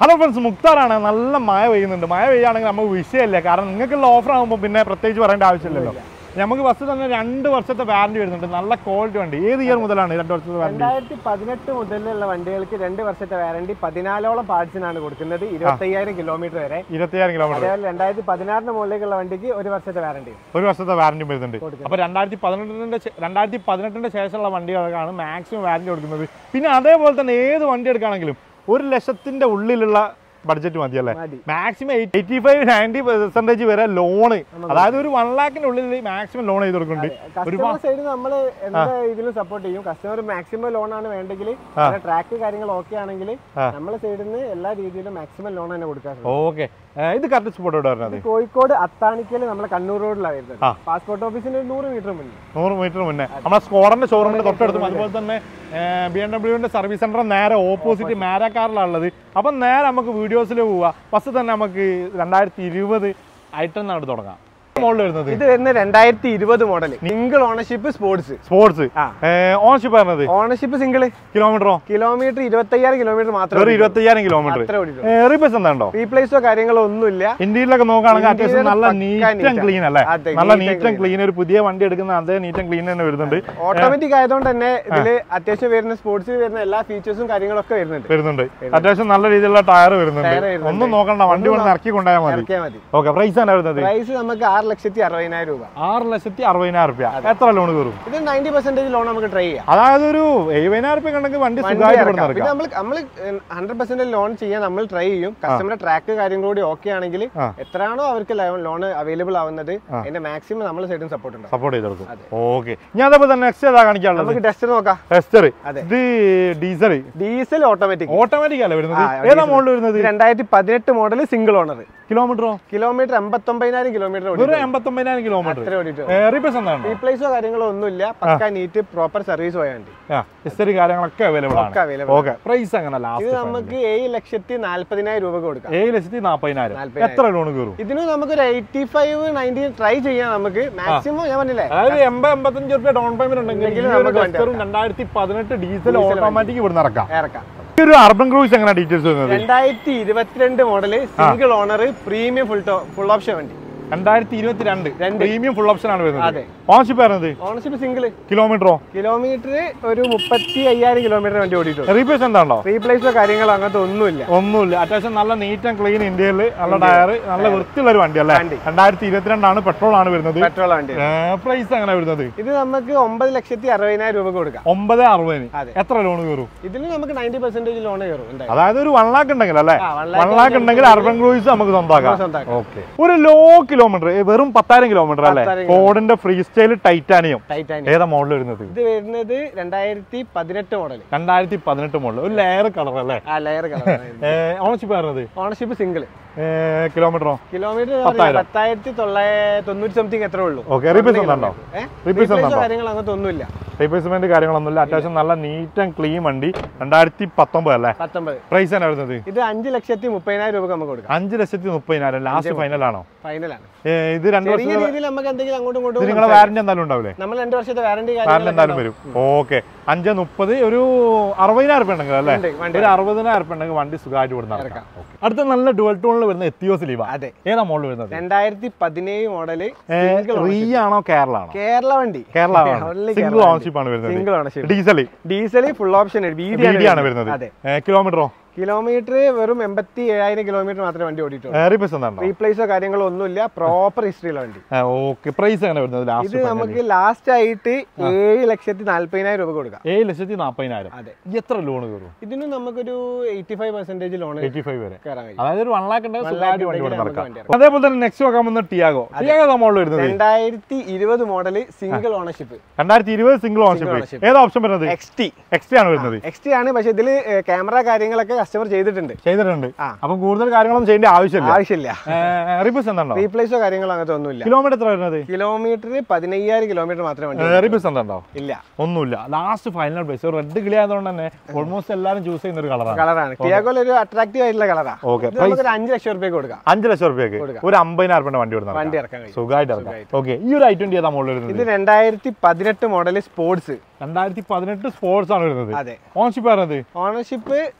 Hello friends മുക്താറാണ് നല്ല മഴ പെയ്യുന്നുണ്ട് മഴ പെയ്യുകയാണെങ്കിൽ നമുക്ക് വിഷയമില്ല കാരണം നിങ്ങൾക്കുള്ള ഓഫർ ആകുമ്പോൾ പിന്നെ പ്രത്യേകിച്ച് പറയേണ്ട ആവശ്യമില്ലല്ലോ നമുക്ക് ബസ് തന്നെ രണ്ട് വർഷത്തെ വാറണ്ടി വരുന്നുണ്ട് നല്ല ക്വാളിറ്റി വണ്ടി ഏത് ഇയർ മുതലാണ് രണ്ട് വർഷത്തെ വാറണ്ടി രണ്ടായിരത്തി പതിനെട്ട് മുതലുള്ള വണ്ടികൾക്ക് രണ്ട് വർഷത്തെ വാറണ്ടി പതിനാലോളം പാർട്സിനാണ് കൊടുക്കുന്നത് ഇരുപത്തയ്യായിരം കിലോമീറ്റർ വരെ ഇരുപത്തിയായിരം കിലോമീറ്റർ അതേപോലെ രണ്ടായിരത്തി പതിനാറിന് മുകളിലേക്കുള്ള വണ്ടിക്ക് ഒരു വർഷത്തെ വാറണ്ടി ഒരു വർഷത്തെ വാറണ്ടി വരുന്നുണ്ട് അപ്പോൾ രണ്ടായിരത്തി പതിനെട്ടിൻ്റെ രണ്ടായിരത്തി പതിനെട്ടിൻ്റെ ശേഷമുള്ള വണ്ടികൾക്കാണ് മാക്സിമം വാറണ്ടി കൊടുക്കുന്നത് പിന്നെ അതേപോലെ തന്നെ ഏത് വണ്ടി എടുക്കുകയാണെങ്കിലും ഒരു ലക്ഷത്തിന്റെ ഉള്ളിലുള്ള ബഡ്ജറ്റ് മതി അല്ലേ മതി maximum eighty five ninety percentage വരെ ലോണ് അതായത് ഒരു വൺ ലാഖിന്റെ ഉള്ളിൽ മാക്സിമം ലോൺ ചെയ്ത് കൊടുക്കുന്നുണ്ട് കസ്റ്റമർ സൈഡ് നമ്മൾ എന്താ ഇതിലും സപ്പോർട്ട് ചെയ്യും കസ്റ്റമർ മാക്സിമം ലോൺ ആണ് വേണ്ടെങ്കിൽ ട്രാക്ക് കാര്യങ്ങൾ ഓക്കെ ആണെങ്കിൽ ആ. നമ്മളെ സൈഡിൽ നിന്ന് എല്ലാ രീതിയിലും മാക്സിമം ലോൺ തന്നെ കൊടുക്കാറുണ്ട് ഓക്കെ ഇത് കറക്റ്റ് സ്പോട്ട് എവിടെ വരുന്നത് കോഴിക്കോട് അത്താണിക്കൽ നമ്മളെ കണ്ണൂർ റോഡിലാണ് വരുന്നത് ആ. പാസ്പോർട്ട് ഓഫീസിന് ഒരു നൂറ് മീറ്റർ മുന്നിൽ നൂറ് മീറ്റർ മുന്നേ നമ്മുടെ സ്കോഡറിന്റെ ഷോറൂമിന്റെ തൊട്ടടുത്തും അതുപോലെ തന്നെ ബി എം ഡബ്ല്യുവിന്റെ സർവീസ് സെന്റർ നേരെ ഓപ്പോസിറ്റ് മാരാക്കാറിലാണ് ഉള്ളത് അപ്പം നേരെ നമുക്ക് വീഡിയോസിൽ പോവാം ബസ് തന്നെ നമുക്ക് രണ്ടായിരത്തി ഇരുപത് ഐറ്റം നാട് തുടങ്ങാം മോളിൽ വരുന്നത് ഇത് വരുന്ന രണ്ടായിരത്തി ഇരുപത് model single ownership sports sports ആ. ഓൺഷിപ്പ് വരുന്നത് ഓണർഷിപ്പ് സിംഗിൾ കിലോമീറ്ററോ കിലോമീറ്റർ ഇരുപത്തയ്യായിരം കിലോമീറ്റർ മാത്രമേ ഒരു ഇരുപത്തയ്യായിരം കിലോമീറ്റർ അത്ര ഓടിയിട്ടുള്ളൂ റീപ്ലേസ് എന്താണ്ടോ റീപ്ലേസോ കാര്യങ്ങളോ ഒന്നുമില്ല ഇന്ത്യയിലൊക്കെ നോക്കുകയാണെങ്കിൽ അത്യാവശ്യം ഇന്ത്യയിൽ നല്ല പക്കാ നീറ്റ് ആൻഡ് neat ആ. ക്ലീൻ അല്ലേ അതെ, നല്ല neat and neat and clean ഒരു പുതിയ വണ്ടി എടുക്കുന്ന അതേ നീറ്റ് ആൻഡ് ക്ലീൻ തന്നെ വരുന്നുണ്ട് ഓട്ടോമാറ്റിക് ആയതുകൊണ്ട് തന്നെ ഇതില് അത്യാവശ്യം വരുന്ന സ്പോർട്സിൽ വരുന്ന എല്ലാ ഫീച്ചേഴ്സും കാര്യങ്ങളൊക്കെ വരുന്നുണ്ട് വരുന്നുണ്ട് അത്യാവശ്യം നല്ല രീതിയിലുള്ള ടയർ വരുന്നുണ്ട് Tyre വരുന്നുണ്ട്. ഒന്നും നോക്കണ്ട വണ്ടി കൊണ്ട് ഇറക്കി കൊണ്ടുപോയാൽ മതി ഇറക്കിയാൽ മതി ഓക്കെ പ്രൈസ് ആണ് വരുന്നത് പ്രൈസ് നമുക്ക് ആറ് ലക്ഷത്തി അറുപതിനായിരം രൂപ ആറ് ലക്ഷത്തി അറുപതിനായിരം റുപ്യ എത്ര ലോൺ കയറും ഇത് നയൻറ്റി പെർസെന്റേജ് ലോൺ നമുക്ക് ട്രൈ ചെയ്യാം അതായത് ഒരു എഴുപതിനായിരം റുപ്യ കണ്ടെങ്കിൽ വണ്ടി വണ്ടി സുഖമായിട്ട് ഇറക്കാം. ഇവിടുന്ന് പിന്നെ ഇറക്കാം നമ്മൾ നമ്മൾ ഹൺഡ്രഡ് പെർസെന്റ് ലോൺ ചെയ്യാൻ നമ്മൾ ട്രൈ ചെയ്യും കസ്റ്റമറുടെ ട്രാക്ക് കാര്യങ്ങളും കൂടി ഓക്കെ ആണെങ്കിൽ ആ. എത്രയാണോ അവർക്ക് ലോൺ അവൈലബിൾ ആവുന്നത് അതിന്റെ മാക്സിമം നമ്മൾ സൈഡും സപ്പോർട്ട് ഉണ്ടാവും സപ്പോർട്ട് ചെയ്ത് കൊടുക്കും ഓക്കെ ഞാൻ അതേപോലെ തന്നെ നെക്സ്റ്റ് ഏതാ കാണിക്കാനുള്ളത് നമുക്ക് ടെസ്റ്റ് നോക്കാം ടെസ്റ്റർ അതെ. ഇത് ഡീസൽ ഡീസൽ ഓട്ടോമാറ്റിക് ഓട്ടോമാറ്റിക് അല്ലേ വരുന്നത് ആ, ഏതാ മോഡൽ വരുന്നത് രണ്ടായിരത്തി പതിനെട്ട് മോഡൽ സിംഗിൾ ഓണർ കിലോമീറ്ററോ കിലോമീറ്റർ എൺപത്തൊമ്പതിനായിരം കിലോമീറ്റർ വെറും എൺപത്തൊമ്പതിനായിരം കിലോമീറ്റർ അത്ര ഓടിയിട്ട് റീപ്ലേസ് എന്താണോ റീപ്ലേസോ കാര്യങ്ങളോ ഒന്നുമില്ല പക്ക നീറ്റ് പ്രോപ്പർ സർവീസ് പോയ വണ്ടി ആ ഹിസ്റ്ററി കാര്യങ്ങളൊക്കെ അവൈലബിൾ ഒക്കെ ആണ് available ഓക്കെ പ്രൈസ് അങ്ങനെ ഇത് ലാസ്റ്റ് നമുക്ക് ഏഴ് ലക്ഷത്തി നാല്പതിനായിരം രൂപ കൊടുക്കാം ഏഴ് ലക്ഷത്തി നാൽപ്പതിനായിരം നാല്പതിനായിരം. എത്ര ലോൺ കയറും ഇതിന് നമുക്ക് ഒരു എയ്റ്റി ഫൈവ് നയൻറ്റി ട്രൈ ചെയ്യാം നമുക്ക് മാക്സിമം ഞാൻ പറഞ്ഞില്ലേ അതായത് എൺപത് എൺപത്തഞ്ച് റുപ്യ ഡൗൺ പേയ്മെന്റ് ഉണ്ടെങ്കിൽ ഉണ്ടെങ്കിൽ ഈ ഒരു നമുക്ക് വണ്ടി ടെസ്റ്ററും രണ്ടായിരത്തി പതിനെട്ട് ഡീസൽ Diesel ഓട്ടോമാറ്റിക് ഇവിടുന്ന് ഇറക്കാം ഇറക്കാം ഈ ഒരു അർബൻ ക്രൂസ് എങ്ങനെ ഡീറ്റെയിൽസ് വരുന്നത് രണ്ടായിരത്തി ഇരുപത്തിരണ്ട് model single owner premium full full option വണ്ടി രണ്ടായിരത്തി ഇരുപത്തി രണ്ട് രണ്ട്. പ്രീമിയം ഫുൾ ഓപ്ഷൻ ആണ് വരുന്നത് അതെ. ഓൺഷിപ്പ് വരുന്നത് ഓണർഷിപ്പ് സിംഗിൾ കിലോമീറ്ററോ കിലോമീറ്റർ ഒരു മുപ്പത്തി അയ്യായിരം കിലോമീറ്റർ വണ്ടി ഓടിയിട്ടുള്ളൂ റീപ്ലേസ് എന്താണോ റീപ്ലേസോ കാര്യങ്ങളോ അങ്ങനത്തെ ഒന്നുമില്ല ഒന്നുമില്ല അത്യാവശ്യം നല്ല നീറ്റ് ആൻഡ് ക്ലീൻ ഇന്ത്യയിൽ നല്ല ടയർ നല്ല വൃത്തിയുള്ള ഒരു വണ്ടി അല്ലേ വണ്ടി. രണ്ടായിരത്തി ഇരുപത്തിരണ്ടാണ് പെട്രോൾ ആണ് വരുന്നത് പെട്രോൾ വണ്ടി പ്രൈസ് എങ്ങനെ വരുന്നത് ഇത് നമുക്ക് ഒമ്പത് ലക്ഷത്തി അറുപതിനായിരം രൂപ കൊടുക്കാം ഒമ്പത് അറുപതിന് അതെ. എത്ര ലോൺ കയറും ഇതിന് നമുക്ക് നയൻറ്റി പെർസെന്റേജ് ലോൺ കയറും എന്തായാലും അതായത് ഒരു വൺ ലാക്ക് ഉണ്ടെങ്കിൽ അല്ലേ ആ, one വൺ lakh ലാക്ക് ഉണ്ടെങ്കിൽ അർബൻ ക്രൂയിസ് നമുക്ക് സ്വന്തമാക്കാം സ്വന്തമാക്കാം. ഓക്കെ ഒരു ലോ കിലോമീറ്റർ വെറും പത്തായിരം കിലോമീറ്റർ അല്ലേ പത്തായിരം ഫോർഡിന്റെ ഫ്രീ സ്റ്റൈൽ ടൈറ്റാനിയം ടൈറ്റാനിയം ഏതാ മോഡൽ വരുന്നത് ഇത് വരുന്നത് രണ്ടായിരത്തി പതിനെട്ട് മോഡൽ രണ്ടായിരത്തി പതിനെട്ട് മോഡൽ ഒരു ലെയർ കളർ അല്ലേ ആ ലെയർ കളർ ഓണർഷിപ്പ് വരുന്നത് ഓണർഷിപ്പ് സിംഗിൾ കിലോമീറ്ററോ കിലോമീറ്റർ പത്തായിരം. പത്തായിരത്തി തൊള്ളായിരത്തി തൊണ്ണൂറ്റി സംതിങ് എത്ര ഉള്ളൂ ഓക്കെ റീപ്ലേസ് ഉണ്ടോ റീപ്ലേസ് ഉണ്ടോ കാര്യങ്ങൾ അങ്ങനത്തെ ഒന്നുമില്ല റീപ്ലേസ്മെന്റ് കാര്യങ്ങളൊന്നുമില്ല അത്യാവശ്യം നല്ല നീറ്റ് ആൻഡ് ക്ലീൻ വണ്ടി രണ്ടായിരത്തി പത്തൊമ്പത് അല്ലേ പത്തൊമ്പത് പ്രൈസ് തന്നെ വരുന്നത് ഇത് അഞ്ച് ലക്ഷത്തി മുപ്പതിനായിരം രൂപ നമുക്ക് കൊടുക്കാം അഞ്ച് ലക്ഷത്തി മുപ്പതിനായിരം ലാസ്റ്റ് ഫൈനൽ ആണോ ഫൈനലാണ് ഏ, ഇത് രണ്ട് ചെറിയ വർഷം രീതിയിൽ നമുക്ക് എന്തെങ്കിലും അങ്ങോട്ടും ഇത് ഇങ്ങോട്ടും നിങ്ങളെ വാറന്റി എന്തായാലും ഉണ്ടാവില്ലേ നമ്മൾ രണ്ട് വർഷത്തെ വാറണ്ടി വാറന്റി എന്തായാലും വരും ഓക്കെ അഞ്ച് മുപ്പത് ഒരു അറുപതിനായിരം റുപ്യ ഉണ്ടെങ്കിൽ അല്ലേ ഉണ്ട്, വണ്ടി ഒരു അറുപതിനായിരം റുപ്യ ഉണ്ടെങ്കിൽ വണ്ടി സുഖമായിട്ട് ഇവിടെ നടക്കാം Okay. അടുത്ത നല്ല ഡുവൽ ടോണിൽ വരുന്ന എത്തിയോസ് ലീവ അതെ ഏതാ മോഡൽ വരുന്നത് രണ്ടായിരത്തി പതിനേഴ് മോഡല് റീ ആണോ കേരള ആണോ കേരള വണ്ടി Kerala Only single Kerala ownership ആണ് വരുന്നത് single ownership diesel diesel full option video ആണ് വരുന്നത് അതെ കിലോമീറ്ററോ കിലോമീറ്റർ വെറും എൺപത്തി ഏഴായിരം കിലോമീറ്റർ മാത്രമേ വണ്ടി ഓടിയിട്ടുള്ളൂ റീപ്ലേസ് എന്താണോ റീപ്ലേസോ കാര്യങ്ങളോ ഒന്നുമില്ല പ്രോപ്പർ ഹിസ്റ്ററിയുള്ള വണ്ടി ഓക്കെ പ്രൈസ് എങ്ങനെ വരുന്നത് ഇത് ലാസ്റ്റ് നമുക്ക് ലാസ്റ്റ് ആയിട്ട് ഏഴ് ലക്ഷത്തി നാല്പതിനായിരം രൂപ കൊടുക്കാം ഏഴ് ലക്ഷത്തി നാൽപ്പതിനായിരം അതെ എത്ര ലോൺ കയറും ഇതിന് നമുക്കൊരു eighty five percentage loan eighty five വരെ കയറാൻ കഴിയും അതായത് ഒരു വൺ ലാക്ക് ഉണ്ടെങ്കിൽ One സുഖമായിട്ട് lakh വണ്ടി ഇവിടെ ഉണ്ടെങ്കിൽ നടക്കാം നമുക്ക് വണ്ടി അതേപോലെ തന്നെ നെക്സ്റ്റ് നോക്കാൻ വന്ന ടിയാഗോ ടിയാഗോ മോഡൽ വരുന്നത് രണ്ടായിരത്തി ഇരുപത് മോഡല് സിംഗിൾ ഓണർഷിപ്പ് രണ്ടായിരത്തി ഇരുപത് സിംഗിൾ ഓൺഷിപ്പ് ownership. ഏതാ ഓപ്ഷൻ വരുന്നത് എക്സ് ടി എക്സ്ട്രാ ആണ് വരുന്നത് എക്സ് ടി ആണ് പക്ഷെ ഇതില് ക്യാമറ കാര്യങ്ങളൊക്കെ കസ്റ്റമർ ചെയ്തിട്ടുണ്ട് ചെയ്തിട്ടുണ്ട് ആ. അപ്പം കൂടുതൽ കാര്യങ്ങളൊന്നും ചെയ്യേണ്ട ആവശ്യമില്ല ആവശ്യമില്ല റിബസ് എന്താണോ റീപ്ലേസോ കാര്യങ്ങളോ അങ്ങനത്തെ ഒന്നുമില്ല കിലോമീറ്റർ എത്ര വരുന്നത് കിലോമീറ്റർ പതിനയ്യായിരം കിലോമീറ്റർ മാത്രമേ വണ്ടി റിബസ് എന്താണോ ഇല്ല ഒന്നുമില്ല ലാസ്റ്റ് ഫൈനൽ പ്രൈസ് റെഡ് കിളി ആയതുകൊണ്ട് തന്നെ ഓൾമോസ്റ്റ് എല്ലാവരും ചൂസ് ചെയ്യുന്ന ഒരു കളറാണ് കളറാണ് ടിയാഗോയിൽ ഒരു അട്രാക്റ്റീവ് ആയിട്ടുള്ള കളറാ ഓക്കെ ഇത് നമുക്കൊരു അഞ്ച് ലക്ഷം റുപ്യ കൊടുക്കാം അഞ്ച് ലക്ഷം റുപ്യക്ക് കൊടുക്കാം. ഒരു അമ്പതിനായിരം റുപ്യ വണ്ടി വിടുന്നത് വണ്ടി ഇറക്കാൻ കഴിയും സുഖമായിട്ട് ഇറക്കാം ഓക്കെ ഈ ഒരു ഐ ട്വന്റി ഏതാ മോഡൽ വരുന്നത് ഇത് രണ്ടായിരത്തി പതിനെട്ട് മോഡൽ സ്പോർട്സ് രണ്ടായിരത്തി പതിനെട്ട് സ്പോർട്സ് ആണ് വരുന്നത് അതെ ഓൺഷിപ്പ് വരുന്നത് ഓണർഷിപ്പ്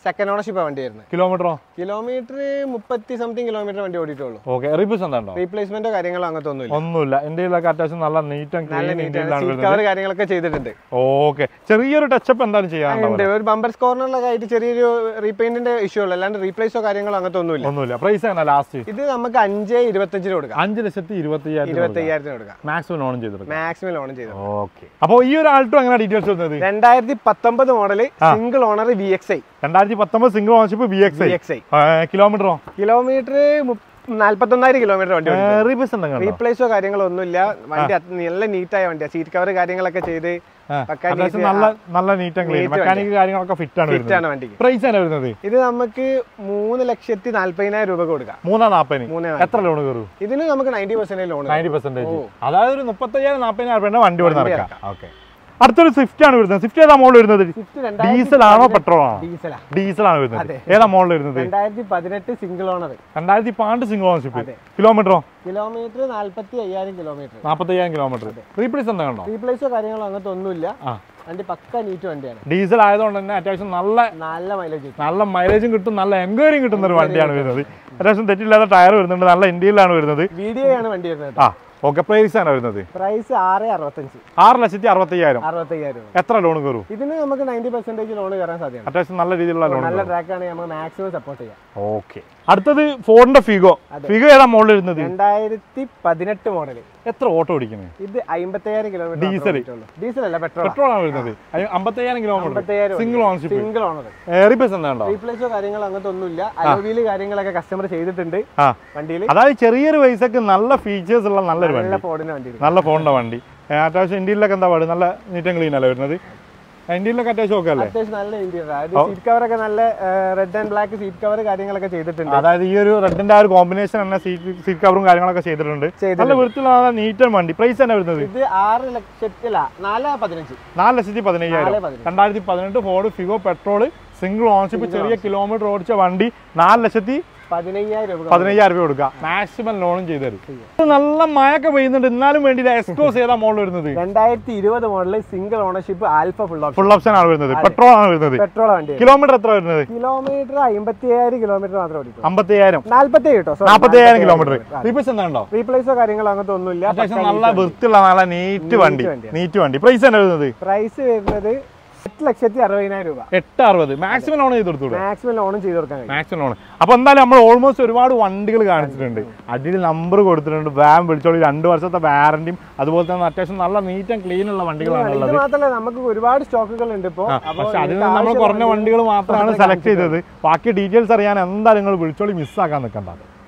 സെക്കൻഡ് ഓണർഷിപ്പ് വണ്ടി വരുന്നത് കിലോമീറ്ററോ കിലോമീറ്റർ മുപ്പത്തി സംതിങ് കിലോമീറ്റർ വണ്ടി ഓടിയിട്ടുള്ളൂ ഓക്കെ റീപ്ലേസ് എന്താണ്ടോ റീപ്ലേസ്മെന്റോ കാര്യങ്ങളോ അങ്ങനത്തെ ഒന്നുമില്ല ഒന്നുമില്ല ഇന്ത്യയിലൊക്കെ അത്യാവശ്യം നല്ല നീറ്റ് ആൻഡ് നല്ല ക്ലീൻ നീറ്റാണ് ഇന്ത്യയിലാണ് സീറ്റ് വരുന്നത് കവർ കാര്യങ്ങളൊക്കെ ചെയ്തിട്ടുണ്ട് ഓക്കെ ചെറിയൊരു ടച്ചപ്പ് എന്തായാലും ചെയ്യാനുണ്ടാവും ഉണ്ട് ഒരു ബമ്പർ കോർണറിലൊക്കെ ആയിട്ട് ചെറിയൊരു റീപെയിന്റിന്റെ ഇഷ്യൂ ഉള്ളൂ അല്ലാണ്ട് റീപ്ലേസോ കാര്യങ്ങളോ അങ്ങനത്തെ ഒന്നുമില്ല ഒന്നുമില്ല പ്രൈസ് ആണ് ലാസ്റ്റ് ഇത് നമുക്ക് അഞ്ച് ഇരുപത്തഞ്ചിന് കൊടുക്കാം അഞ്ച് ലക്ഷത്തി ഇരുപത്തി അയ്യായിരം ഇരുപത്തി അയ്യായിരത്തിന് കൊടുക്കാം മാക്സിമം ലോൺ ചെയ്തെടുക്കാം മാക്സിമം ലോൺ ചെയ്തത് ഓക്കെ അപ്പോൾ ഈ ഒരു ആൾട്ടോ എങ്ങനെ ഡീറ്റെയിൽസ് വരുന്നത് രണ്ടായിരത്തി പത്തൊമ്പത് model single owner V X I രണ്ടായിരത്തി പത്തൊമ്പത് single ownership B X V I X I കിലോമീറ്ററോ കിലോമീറ്റർ നാല്പത്തൊന്നായിരം കിലോമീറ്റർ വണ്ടി ഓടിക്കും. റീപ്ലേസ് എന്തെങ്കിലും റീപ്ലേസോ കാര്യങ്ങളോ ഒന്നുമില്ല വണ്ടി അത് നല്ല നീറ്റായ വണ്ടിയാണ് സീറ്റ് കവർ കാര്യങ്ങളൊക്കെ ചെയ്ത് പക്കാ അത്യാവശ്യം നല്ല നല്ല neat and clean Neat mechanic കാര്യങ്ങളൊക്കെ ഫിറ്റ് ആണ് വരുന്നത് നീറ്റാണ് വണ്ടിക്ക് പ്രൈസ് ആണ് വരുന്നത് ഇത് നമുക്ക് മൂന്ന് ലക്ഷത്തി നാല്പതിനായിരം രൂപ കൊടുക്കാം മൂന്നാം നാപ്പതിന് മൂന്നേ എത്ര ലോൺ കയറും ഇതിന് നമുക്ക് ninety percentage loan ninety percentage അതായത് ഒരു മുപ്പത്തയ്യായിരം നാപ്പതിനായിരം രൂപ വണ്ടി ഓടി നടക്കാം ഓക്കെ അടുത്തൊരു സ്വിഫ്റ്റ് ആണ് വരുന്നത് സ്വിഫ്റ്റ് ഏതാ മോഡൽ വരുന്നത് ഡീസൽ ആണോ പെട്രോൾ ആണോ ഡീസലാ ഡീസൽ ആണ് വരുന്നത് ഏതാ മോഡൽ വരുന്നത് രണ്ടായിരത്തി പതിനെട്ട് സിംഗിൾ ഓണർ രണ്ടായിരത്തി പന്ത്രണ്ട് സിംഗിൾ ഓണർഷിപ്പ് അതെ. കിലോമീറ്ററോ കിലോമീറ്റർ നാല്പത്തി അയ്യായിരം കിലോമീറ്റർ നാപ്പത്തയ്യായിരം കിലോമീറ്റർ റീപ്ലേസ് എന്താ കണ്ടോ റീപ്ലേസോ കാര്യങ്ങളോ അങ്ങനത്തെ ഒന്നുമില്ല ആ വണ്ടി പക്ക നീറ്റ് വണ്ടിയാണ് ഡീസൽ ആയതുകൊണ്ട് തന്നെ അത്യാവശ്യം നല്ല നല്ല മൈലേജ് കിട്ടും നല്ല മൈലേജും കിട്ടും നല്ല എൻക്വയറിയും കിട്ടുന്ന ഒരു വണ്ടിയാണ് വരുന്നത് അത്യാവശ്യം തെറ്റില്ലാത്ത ടയർ വരുന്നുണ്ട് നല്ല ഇന്ത്യയിലാണ് വരുന്നത് വീഡിയോ ആണ് വണ്ടി വരുന്നത് ആ ഓക്കെ പ്രൈസ് ആണ് വരുന്നത് പ്രൈസ് ആറ് അറുപത്തഞ്ച് ആറ് ലക്ഷത്തി അറുപത്തയ്യായിരം അറുപത്തയ്യായിരം രൂപ എത്ര ലോൺ കയറും ഇതിന് നമുക്ക് നയൻറ്റി പെർസെന്റേജ് ലോൺ കയറാൻ സാധ്യതയാണ് അത്യാവശ്യം നല്ല രീതിയിലുള്ള ലോൺ നല്ല ട്രാക്കാണ് നമുക്ക് മാക്സിമം സപ്പോർട്ട് ചെയ്യാം ഓക്കെ അടുത്തത് ഫോണിന്റെ ഫിഗോ ഫിഗോ ഏതാ മോഡൽ വരുന്നത് രണ്ടായിരത്തി പതിനെട്ട് മോഡൽ എത്ര ഓട്ടോ ഓടിക്കുന്നത് ഇത് അമ്പത്തയ്യായിരം കിലോമീറ്റർ Diesel. ഡീസൽ അല്ല പെട്രോൾ പെട്രോൾ ആണ് വരുന്നത് അത് അമ്പത്തയ്യായിരം കിലോമീറ്റർ അമ്പത്തയ്യായിരം single ownership single owner replace എന്താ ഉണ്ടോ റീപ്ലേസോ കാര്യങ്ങളോ അങ്ങനത്തെ ഒന്നുമില്ല അലോവിയില് കാര്യങ്ങളൊക്കെ കസ്റ്റമർ ചെയ്തിട്ടുണ്ട് ആ വണ്ടിയിൽ അതായത് ചെറിയൊരു പൈസക്ക് നല്ല ഫീച്ചേഴ്സ് ഉള്ള നല്ലൊരു വണ്ടി നല്ല ഫോർഡിന് വണ്ടി നല്ല ഫോണിന്റെ വണ്ടി ഏ, അത്യാവശ്യം ഇന്ത്യയിലൊക്കെ എന്താ പാട് നല്ല നീറ്റ് ആൻഡ് ക്ലീൻ അല്ലേ വരുന്നത് ഇന്ത്യയിലൊക്കെ അത്യാവശ്യം ഒക്കെ അല്ലേ അത്യാവശ്യം നല്ല ഇന്ത്യൻ സീറ്റ് കവർ ഒക്കെ നല്ല red and black seat cover കാര്യങ്ങളൊക്കെ ചെയ്തിട്ടുണ്ട് അതായത് ഈ ഒരു റെഡിന്റെ ആ ഒരു കോമ്പിനേഷൻ തന്നെ സീറ്റ് സീറ്റ് കവറും കാര്യങ്ങളൊക്കെ ചെയ്തിട്ടുണ്ട് ചെയ്തിട്ടുണ്ട്. നല്ല വൃത്തിയുള്ള നീറ്റ് വണ്ടി പ്രൈസ് തന്നെ വരുന്നത് ഇത് ആറ് ലക്ഷത്തില നാല് പതിനഞ്ച് നാല് ലക്ഷത്തി പതിനയ്യായിരം നാല് പതിനഞ്ച് രണ്ടായിരത്തി പതിനെട്ട് Ford Figo petrol single ownership ചെറിയ കിലോമീറ്റർ ഓടിച്ച വണ്ടി നാല് ലക്ഷത്തി പതിനയ്യായിരം രൂപ പതിനയ്യായിരം രൂപ കൊടുക്കുക മാക്സിമം ലോണും ചെയ്തു തരും ഇത് നല്ല മഴയൊക്കെ പെയ്യുന്നുണ്ട് എന്നാലും വേണ്ടിയില്ല എക്സ്ക്ലോസ് ചെയ്താൽ മോഡൽ വരുന്നത് രണ്ടായിരത്തി ഇരുപത് model single ownership alpha full option full option ആണ് വരുന്നത് പെട്രോൾ ആണ് വരുന്നത് പെട്രോൾ വണ്ടി കിലോമീറ്റർ എത്ര വരുന്നത് കിലോമീറ്റർ അമ്പത്തി അയ്യായിരം കിലോമീറ്റർ മാത്രമേ ഓടിക്കും അമ്പത്തയ്യായിരം നാല്പത്തി കേട്ടോ നാൽപ്പത്തയ്യായിരം കിലോമീറ്റർ റീപ്ലേസ് എന്താ ഉണ്ടോ റീപ്ലേസോ കാര്യങ്ങളോ അങ്ങനത്തെ ഒന്നുമില്ല അത്യാവശ്യം നല്ല വൃത്തിയുള്ള നല്ല നീറ്റ് വണ്ടി വണ്ടിയാണ്. നീറ്റ് വണ്ടി പ്രൈസ് തന്നെ വരുന്നത് പ്രൈസ് വരുന്നത് എട്ട് ലക്ഷത്തി അറുപതിനായിരം രൂപ എട്ട് അറുപത് മാക്സിമം ലോൺ ചെയ്ത് കൊടുത്തൂടെ മാക്സിമം ലോണും ചെയ്ത് കൊടുക്കാൻ കഴിയും മാക്സിമം ലോൺ അപ്പൊ എന്തായാലും നമ്മൾ ഓൾമോസ്റ്റ് ഒരുപാട് വണ്ടികൾ കാണിച്ചിട്ടുണ്ട് അടിയിൽ നമ്പർ കൊടുത്തിട്ടുണ്ട് വാൻ വിളിച്ചോളി രണ്ട് വർഷത്തെ വാറന്റിയും അതുപോലെ തന്നെ അത്യാവശ്യം നല്ല നീറ്റ് ആൻഡ് ക്ലീൻ ഉള്ള വണ്ടികളാണ് ഇത് ഉള്ളത് മാത്രമല്ല നമുക്ക് ഒരുപാട് സ്റ്റോക്കുകൾ ഉണ്ട് ഇപ്പോ ആ, അപ്പോ പക്ഷെ അതിൽ നിങ്ങൾക്ക് നിന്ന് നമ്മൾ ആവശ്യമുള്ള കുറഞ്ഞ വണ്ടികൾ മാത്രമാണ് സെലക്ട് ചെയ്തത് ബാക്കി ഡീറ്റെയിൽസ് അറിയാൻ എന്തായാലും നിങ്ങൾ വിളിച്ചോളി മിസ്സാക്കാൻ നിൽക്കണ്ട